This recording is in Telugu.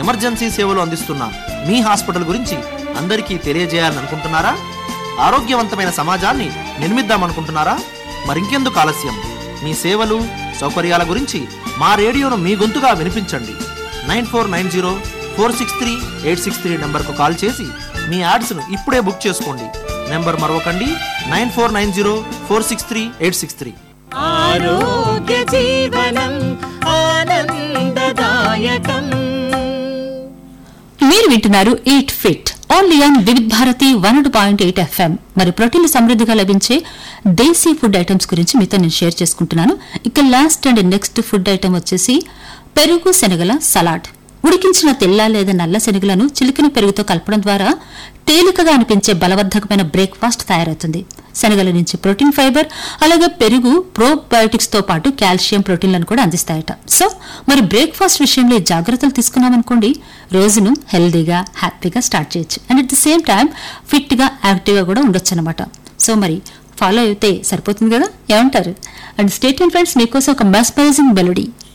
ఎమర్జెన్సీ సేవలు అందిస్తున్న మీ హాస్పిటల్ గురించి అందరికీ తెలియజేయాలని అనుకుంటున్నారా ఆరోగ్యవంతమైన సమాజాన్ని నిర్మిద్దామనుకుంటున్నారా మరింకెందుకు ఆలస్యం మీ సేవలు సౌకర్యాల గురించి మా రేడియోను మీ గొంతుగా వినిపించండి nine four nine zero four six three eight six three నెంబర్కు కాల్ చేసి మీ యాడ్స్ను ఇప్పుడే బుక్ చేసుకోండి నెంబర్ మరొకండి nine four nine zero four six three eight six three ఆరోగ్య జీవనం ఆనందదాయకం మీరు వింటున్నారు eat fit only on Vividh Bharati one point eight FM మరి ప్రోటీన్లు సమృద్ధిగా లభించే దేశీ ఫుడ్ ఐటమ్స్ గురించి మీతో నేను షేర్ చేసుకుంటున్నాను ఇక last and next food item వచ్చేసి పెరుగు శనగల సలాడ్ ఉడికించిన తెల్ల లేదా నల్ల శనగలను చిలికిన పెరుగుతో కలపడం ద్వారా తేలికగా అనిపించే బలవర్ధకమైన బ్రేక్ఫాస్ట్ తయారవుతుంది శనగల నుంచి ప్రోటీన్ ఫైబర్ అలాగే పెరుగు ప్రోబయోటిక్స్ తో పాటు కాల్షియం ప్రోటీన్లను కూడా అందిస్తాయట సో మరి బ్రేక్ఫాస్ట్ విషయంలో ఈ జాగ్రత్తలు తీసుకున్నామనుకోండి రోజును హెల్దీగా హ్యాపీగా స్టార్ట్ చేయొచ్చు and at the same time fit గా యాక్టివ్ గా కూడా ఉండొచ్చు అనమాట సో మరి ఫాలో అయితే సరిపోతుంది కదా ఏమంటారు అండ్ స్టేట్ ఫ్రెండ్స్ మీకోసం ఒక మెస్పరైజింగ్ మెలోడీ